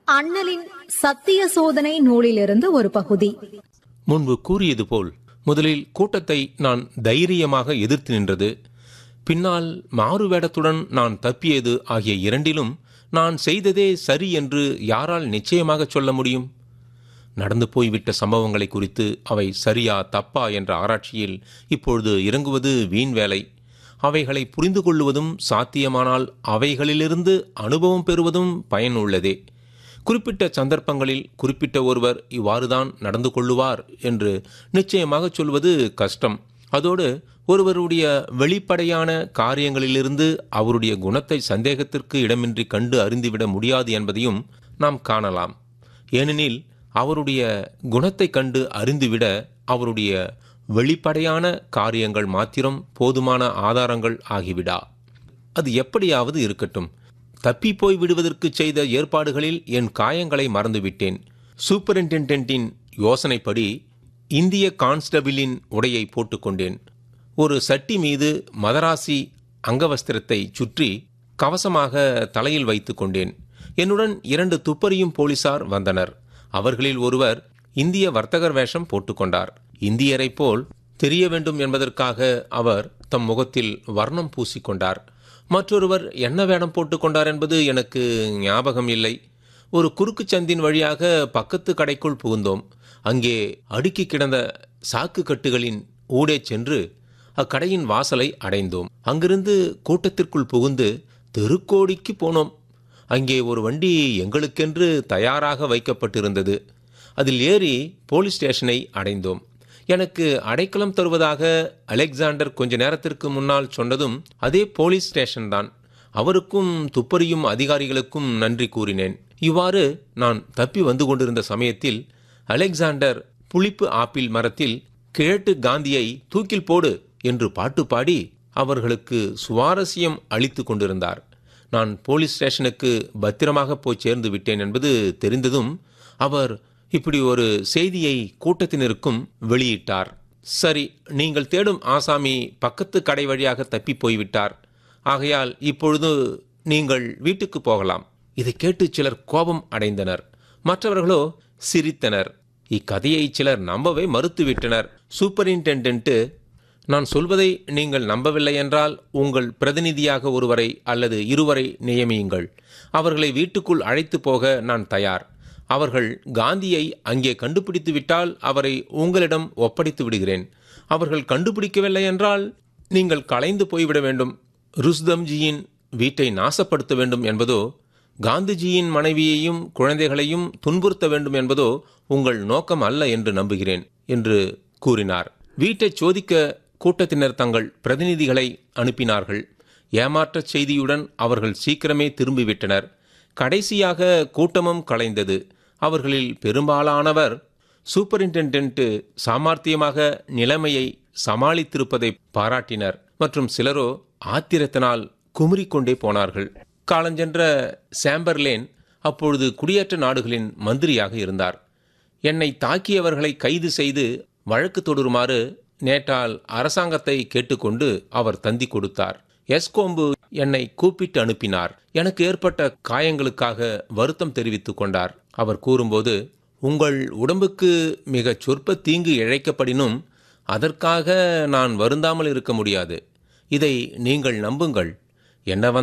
அண்ணலின் சத்திய சோதனை நூலிலிருந்து ஒரு பகுதி முன்பு கூறியது போல் முதலில் கூட்டத்தை நான் தைரியமாக எதிர்த்து நின்றது பின்னால் மாறுவேடத்துடன் நான் தப்பியது ஆகிய இரண்டிலும் நான் செய்ததே சரி என்று யாரால் நிச்சயமாக சொல்ல முடியும் நடந்து போய்விட்ட சம்பவங்களை குறித்து அவை சரியா தப்பா என்ற ஆராய்ச்சியில் இப்பொழுது இறங்குவது வீண் வேலை அவைகளை புரிந்து கொள்ளுவதும் சாத்தியமானால் அவைகளிலிருந்து அனுபவம் பெறுவதும் பயனுள்ளதே குறிப்பிட்ட சந்தர்ப்பங்களில் குறிப்பிட்ட ஒருவர் இவ்வாறுதான் நடந்து கொள்ளுவார் என்று நிச்சயமாக சொல்வது கஷ்டம் அதோடு ஒருவருடைய வெளிப்படையான காரியங்களிலிருந்து அவருடைய குணத்தை சந்தேகத்திற்கு இடமின்றி கண்டு அறிந்துவிட முடியாது என்பதையும் நாம் காணலாம் ஏனெனில் அவருடைய குணத்தை கண்டு அறிந்துவிட அவருடைய வெளிப்படையான காரியங்கள் மாத்திரம் போதுமான ஆதாரங்கள் ஆகிவிடா அது எப்படியாவது இருக்கட்டும் தப்பி போய் விடுவதற்கு செய்த ஏற்பாடுகளில் என் காயங்களை மறந்துவிட்டேன் சூப்பரிண்டென்டென்ட்டின் யோசனைப்படி இந்திய கான்ஸ்டபிளின் உடையை போட்டுக்கொண்டேன் ஒரு சட்டி மீது மதராசி அங்கவஸ்திரத்தை சுற்றி கவசமாக தலையில் வைத்து கொண்டேன் என்னுடன் இரண்டு துப்பறியும் போலீசார் வந்தனர் அவர்களில் ஒருவர் இந்திய வர்த்தகர் வேஷம் போட்டுக்கொண்டார் இந்தியரைப் போல் தெரிய வேண்டும் என்பதற்காக அவர் தம் முகத்தில் வர்ணம் பூசிக்கொண்டார் மற்றொருவர் என்ன வேடம் போட்டுக்கொண்டார் என்பது எனக்கு ஞாபகம் இல்லை ஒரு குறுக்கு சந்தின் வழியாக பக்கத்து கடைக்குள் புகுந்தோம் அங்கே அடுக்கி கிடந்த சாக்கு கட்டுகளின் ஊடே சென்று அக்கடையின் வாசலை அடைந்தோம் அங்கிருந்து கூட்டத்திற்குள் புகுந்து தெருக்கோடிக்கு போனோம் அங்கே ஒரு வண்டி எங்களுக்கென்று தயாராக வைக்கப்பட்டிருந்தது அதில் ஏறி போலீஸ் ஸ்டேஷனை அடைந்தோம் எனக்கு அடைக்கலம் தருவதாக அலெக்சாண்டர் கொஞ்ச நேரத்திற்கு முன்னால் சொன்னதும் அதே போலீஸ் ஸ்டேஷன் தான் அவருக்கும் துப்பறியும் அதிகாரிகளுக்கும் நன்றி கூறினேன் இவ்வாறு நான் தப்பி வந்து கொண்டிருந்த சமயத்தில் அலெக்சாண்டர் புளிப்பு ஆப்பிள் மரத்தில் கிழட்டு காந்தியை தூக்கில் போடு என்று பாட்டு பாடி அவர்களுக்கு சுவாரஸ்யம் அளித்து கொண்டிருந்தார் நான் போலீஸ் ஸ்டேஷனுக்கு பத்திரமாக போய் சேர்ந்து விட்டேன் என்பது தெரிந்ததும் அவர் இப்படி ஒரு செய்தியை கூட்டத்தினருக்கும் வெளியிட்டார் சரி நீங்கள் தேடும் ஆசாமி பக்கத்து கடை வழியாக தப்பி போய்விட்டார் ஆகையால் இப்பொழுது நீங்கள் வீட்டுக்கு போகலாம் இதை கேட்டு சிலர் கோபம் அடைந்தனர் மற்றவர்களோ சிரித்தனர் இக்கதையை சிலர் நம்பவே மறுத்துவிட்டனர் சூப்பரிண்டென்டென்ட்டு நான் சொல்வதை நீங்கள் நம்பவில்லை என்றால் உங்கள் பிரதிநிதியாக ஒருவரை அல்லது இருவரை நியமியுங்கள் அவர்களை வீட்டுக்குள் அழைத்து போக நான் தயார் அவர்கள் காந்தியை அங்கே கண்டுபிடித்து விட்டால் அவரை உங்களிடம் ஒப்படைத்து விடுகிறேன் அவர்கள் கண்டுபிடிக்கவில்லை என்றால் நீங்கள் கலைந்து போய்விட வேண்டும் ருஸ்தம்ஜியின் வீட்டை நாசப்படுத்த வேண்டும் என்பதோ காந்திஜியின் மனைவியையும் குழந்தைகளையும் துன்புறுத்த வேண்டும் என்பதோ உங்கள் நோக்கம் அல்ல என்று நம்புகிறேன் என்று கூறினார் வீட்டை சோதிக்க கூட்டத்தினர் தங்கள் பிரதிநிதிகளை அனுப்பினார்கள் ஏமாற்றச் செய்தியுடன் அவர்கள் சீக்கிரமே திரும்பிவிட்டனர் கடைசியாக கூட்டமும் கலைந்தது அவர்களில் பெரும்பாலானவர் சூப்பரிண்டென்டென்ட் சாமர்த்தியமாக நிலைமையை சமாளித்திருப்பதை பாராட்டினர் மற்றும் சிலரோ ஆத்திரத்தினால் குமுறிக்கொண்டே போனார்கள் காலஞ்சென்ற சாம்பர்லேன் அப்பொழுது குடியேற்ற நாடுகளின் மந்திரியாக இருந்தார் என்னை தாக்கியவர்களை கைது செய்து வழக்கு தொடருமாறு நேற்றால் அரசாங்கத்தை கேட்டுக்கொண்டு அவர் தந்தி கொடுத்தார் எஸ்கோம்பு என்னை கூப்பிட்டு அனுப்பினார் எனக்கு ஏற்பட்ட காயங்களுக்காக வருத்தம் தெரிவித்துக் கொண்டார் அவர் கூறும்போது உங்கள் உடம்புக்கு மிகச் சொற்ப தீங்கு இழைக்கப்படினும் அதற்காக நான் வருந்தாமல் இருக்க முடியாது இதை நீங்கள் நம்புங்கள் என்ன